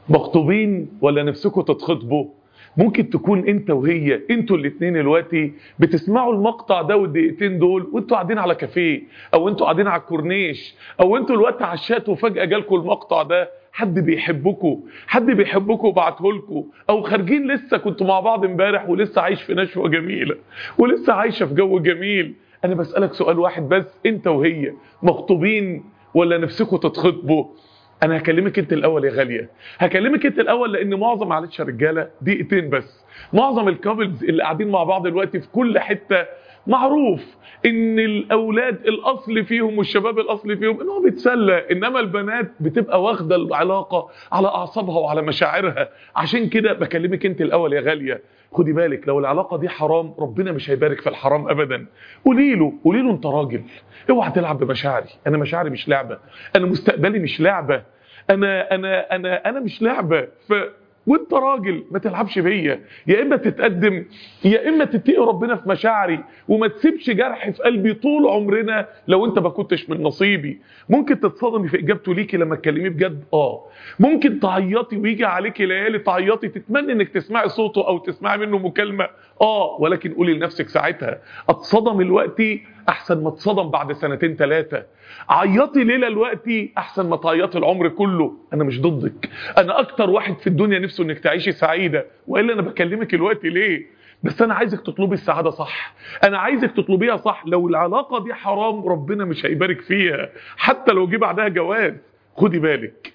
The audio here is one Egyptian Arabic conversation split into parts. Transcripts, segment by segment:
مخطوبين ولا نفسكم تتخطبوا ممكن تكون انت وهي انتوا الاثنين دلوقتي بتسمعوا المقطع ده والدقيقتين دول وانتوا قاعدين على كافيه او انتوا قاعدين على الكورنيش او انتوا الوقت على الشات وفجاه جالكم المقطع ده حد بيحبكم حد بيحبكم وبعته لكم او خارجين لسه كنتوا مع بعض امبارح ولسه عايش في نشوه جميله ولسه عايشه في جو جميل انا بسالك سؤال واحد بس انت وهي مخطوبين ولا نفسكم تتخطبوا انا هكلمك انت الاول يا غاليه هكلمك انت الاول لان معظم معلش يا رجاله دقيقتين بس معظم الكابلز اللي قاعدين مع بعض دلوقتي في كل حته معروف ان الاولاد الاصل فيهم والشباب الاصل فيهم انهم بيتسلى انما البنات بتبقى واخده العلاقه على اعصابها وعلى مشاعرها عشان كده بكلمك انت الاول يا غاليه خدي بالك لو العلاقه دي حرام ربنا مش هيبارك في الحرام ابدا قولي له قولي له انت راجل اوعى تلعب بمشاعري انا مشاعري مش لعبه انا مستقبلي مش لعبه انا انا انا انا مش لعبه ف وانت راجل ما تلعبش بيا يا اما تتقدم يا اما تتقي ربنا في مشاعري وما تسيبش جرح في قلبي طول عمرنا لو انت ما كنتش من نصيبي ممكن تتصدمي في اجابته ليكي لما تكلميه بجد اه ممكن تعيطي ويجي عليكي ليالي تعيطي تتمنى انك تسمعي صوته او تسمعي منه مكالمه اه ولكن قولي لنفسك ساعتها اتصدم الوقت احسن ما اتصدم بعد سنتين ثلاثه عيطي ليله دلوقتي احسن ما تعيطي العمر كله انا مش ضدك انا اكتر واحد في الدنيا نفسه انك تعيشي سعيده والا انا بكلمك الوقت ليه بس انا عايزك تطلبي السعاده صح انا عايزك تطلبيها صح لو العلاقه دي حرام ربنا مش هيبارك فيها حتى لو جه بعدها جواز خدي بالك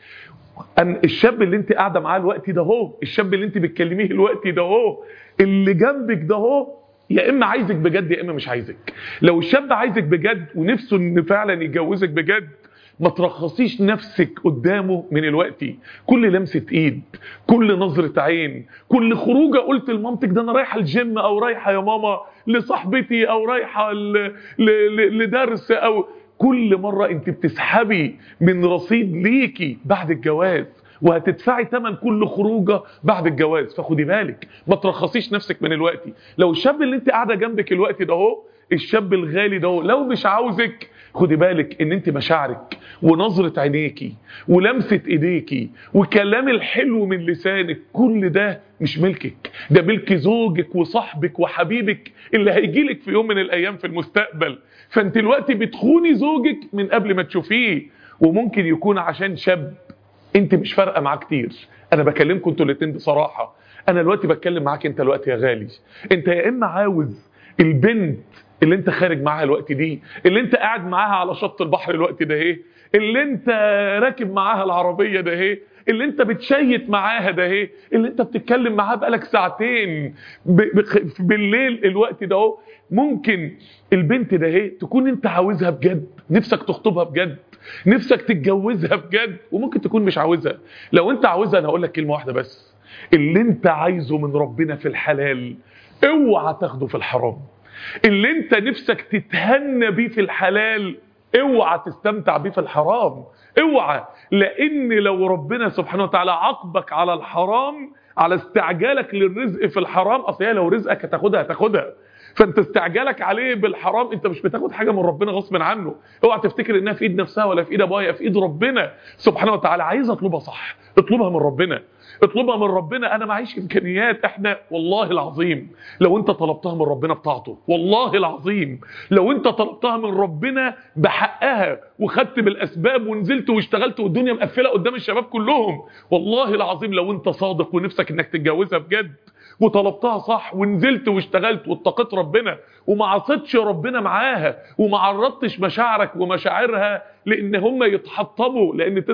أن الشاب اللي انت قاعده معاه الوقت ده هو الشاب اللي انت بتكلميه الوقت ده هو اللي جنبك ده هو يا اما عايزك بجد يا اما مش عايزك لو الشاب عايزك بجد ونفسه ان فعلا يتجوزك بجد ما ترخصيش نفسك قدامه من الوقت كل لمسة ايد كل نظرة عين كل خروجه قلت لمامتك ده انا رايحة الجيم او رايحة يا ماما لصاحبتي او رايحة ل... ل... ل... لدرس او كل مرة انت بتسحبي من رصيد ليكي بعد الجواز وهتدفعي ثمن كل خروجه بعد الجواز فخدي بالك ما ترخصيش نفسك من الوقت لو الشاب اللي انت قاعده جنبك الوقت ده اهو الشاب الغالي ده هو لو مش عاوزك خدي بالك ان انت مشاعرك ونظرة عينيكي ولمسة ايديكي وكلام الحلو من لسانك كل ده مش ملكك ده ملك زوجك وصاحبك وحبيبك اللي هيجيلك في يوم من الايام في المستقبل فانت دلوقتي بتخوني زوجك من قبل ما تشوفيه وممكن يكون عشان شاب انت مش فارقه معاه كتير انا بكلمكم انتوا الاثنين بصراحه انا دلوقتي بتكلم معاك انت دلوقتي يا غالي انت يا اما عاوز البنت اللي انت خارج معاها الوقت دي اللي انت قاعد معاها على شط البحر الوقت ده ايه اللي انت راكب معاها العربيه ده ايه اللي انت بتشيت معاها ده ايه اللي انت بتتكلم معاها بقالك ساعتين ب... ب... بالليل الوقت ده اهو ممكن البنت ده ايه تكون انت عاوزها بجد نفسك تخطبها بجد نفسك تتجوزها بجد وممكن تكون مش عاوزها لو انت عاوزها انا هقول لك كلمه واحده بس اللي انت عايزه من ربنا في الحلال اوعى تاخده في الحرام اللي انت نفسك تتهنى بيه في الحلال اوعى تستمتع بيه في الحرام اوعى لان لو ربنا سبحانه وتعالى عاقبك على الحرام على استعجالك للرزق في الحرام اصل هي لو رزقك هتاخدها هتاخدها فانت استعجالك عليه بالحرام انت مش بتاخد حاجه من ربنا غصب عنه اوعى تفتكر انها في ايد نفسها ولا في ايد ابويا في ايد ربنا سبحانه وتعالى عايز اطلبها صح اطلبها من ربنا اطلبها من ربنا انا معيش امكانيات احنا والله العظيم لو انت طلبتها من ربنا بطاعته والله العظيم لو انت طلبتها من ربنا بحقها وخدت بالاسباب ونزلت واشتغلت والدنيا مقفله قدام الشباب كلهم والله العظيم لو انت صادق ونفسك انك تتجوزها بجد وطلبتها صح ونزلت واشتغلت واتقيت ربنا وما عصيتش ربنا معاها وما عرضتش مشاعرك ومشاعرها لان هم يتحطموا لان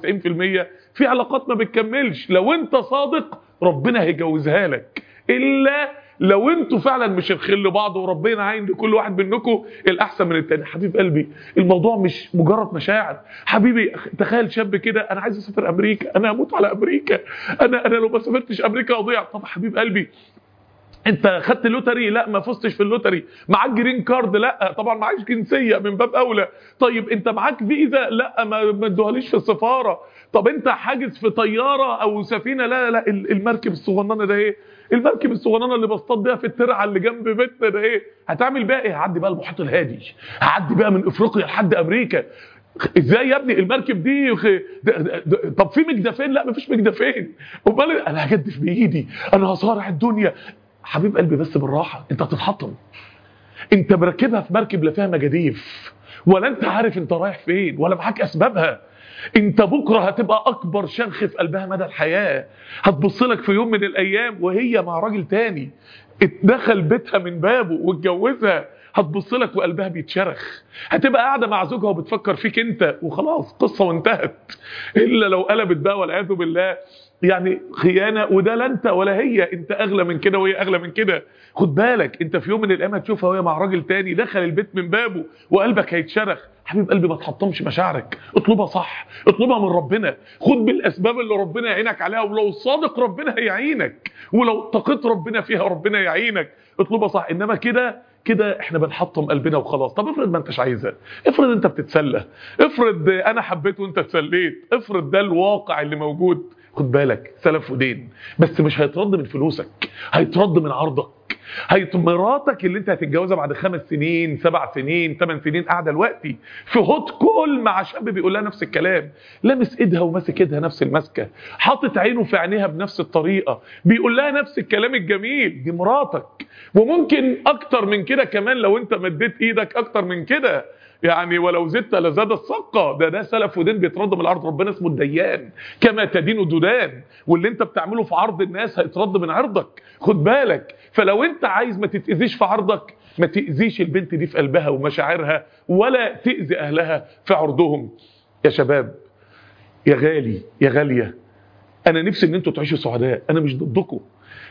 99% في علاقات ما بتكملش لو انت صادق ربنا هيجوزها لك الا لو انتوا فعلا مش الخل بعض وربنا عاين لكل واحد منكم الاحسن من التاني حبيب قلبي الموضوع مش مجرد مشاعر حبيبي تخيل شاب كده انا عايز اسافر امريكا انا هموت على امريكا انا انا لو ما سافرتش امريكا اضيع طب حبيب قلبي انت خدت اللوتري لا ما فزتش في اللوتري معاك جرين كارد لا طبعا معاش جنسيه من باب اولى طيب انت معاك فيزا لا ما ما ادوهاليش في السفاره طب انت حاجز في طياره او سفينه لا لا المركب الصغننه ده ايه المركب الصغننه اللي بصطاد بيها في الترعه اللي جنب بيتنا ده ايه هتعمل بيها ايه هعدي بقى المحيط الهادي هعدي بقى من افريقيا لحد امريكا ازاي يا ابني المركب دي خ... د... د... د... طب في مجدفين لا مفيش مجدفين امال انا هجدف بايدي انا هصارع الدنيا حبيب قلبي بس بالراحه انت هتتحطم انت مركبها في مركب لا فيها مجاديف ولا انت عارف انت رايح فين ولا معاك اسبابها انت بكره هتبقى اكبر شنخ في قلبها مدى الحياه هتبص لك في يوم من الايام وهي مع راجل تاني اتدخل بيتها من بابه واتجوزها هتبص لك وقلبها بيتشرخ هتبقى قاعده مع زوجها وبتفكر فيك انت وخلاص قصه وانتهت الا لو قلبت بقى والعياذ بالله يعني خيانه وده لا انت ولا هي انت اغلى من كده وهي اغلى من كده خد بالك انت في يوم من الايام هتشوفها وهي مع راجل تاني دخل البيت من بابه وقلبك هيتشرخ حبيب قلبي ما تحطمش مشاعرك اطلبها صح اطلبها من ربنا خد بالاسباب اللي ربنا يعينك عليها ولو صادق ربنا هيعينك ولو اتقيت ربنا فيها ربنا يعينك اطلبها صح انما كده كده احنا بنحطم قلبنا وخلاص طب افرض ما انتش عايزها افرض انت بتتسلى افرض انا حبيت وانت اتسليت افرض ده الواقع اللي موجود خد بالك سلف ودين بس مش هيترد من فلوسك هيترد من عرضك هيت مراتك اللي انت هتتجوزها بعد خمس سنين سبع سنين ثمان سنين قاعده دلوقتي في هوت كول مع شاب بيقول لها نفس الكلام لامس ايدها وماسك ايدها نفس المسكه حاطط عينه في عينيها بنفس الطريقه بيقول لها نفس الكلام الجميل دي مراتك وممكن اكتر من كده كمان لو انت مديت ايدك اكتر من كده يعني ولو زدت لزاد الصقة ده ده سلف ودين بيترد من الارض ربنا اسمه الديان كما تدين دودان واللي انت بتعمله في عرض الناس هيترد من عرضك خد بالك فلو انت عايز ما تتاذيش في عرضك ما تاذيش البنت دي في قلبها ومشاعرها ولا تاذي اهلها في عرضهم يا شباب يا غالي يا غاليه انا نفسي ان انتوا تعيشوا سعداء انا مش ضدكم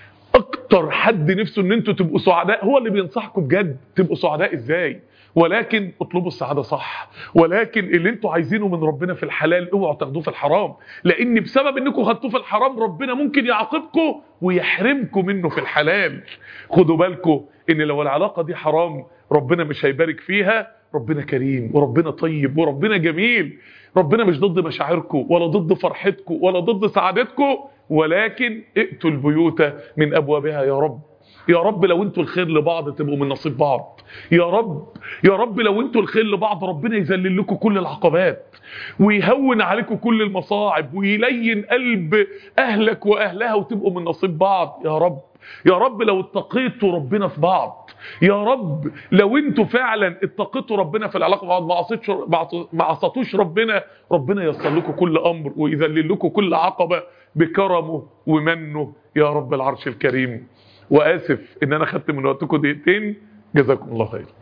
اكتر حد نفسه ان انتوا تبقوا سعداء هو اللي بينصحكم بجد تبقوا سعداء ازاي ولكن اطلبوا السعاده صح ولكن اللي انتوا عايزينه من ربنا في الحلال اوعوا تاخدوه في الحرام لان بسبب انكم خدتوه في الحرام ربنا ممكن يعاقبكم ويحرمكم منه في الحلال خدوا بالكم ان لو العلاقه دي حرام ربنا مش هيبارك فيها ربنا كريم وربنا طيب وربنا جميل ربنا مش ضد مشاعركم ولا ضد فرحتكم ولا ضد سعادتكم ولكن ائتوا البيوت من ابوابها يا رب يا رب لو انتوا الخير لبعض تبقوا من نصيب بعض يا رب يا رب لو انتوا الخير لبعض ربنا يذلل لكم كل العقبات ويهون عليكم كل المصاعب ويلين قلب اهلك واهلها وتبقوا من نصيب بعض يا رب يا رب لو اتقيتوا ربنا في بعض يا رب لو انتوا فعلا اتقيتوا ربنا في العلاقه مع بعض ما عصيتش ما عصيتوش ربنا ربنا ييسر لكم كل امر ويذلل لكم كل عقبه بكرمه ومنه يا رب العرش الكريم واسف ان انا خدت من وقتكم دقيقتين جزاكم الله خير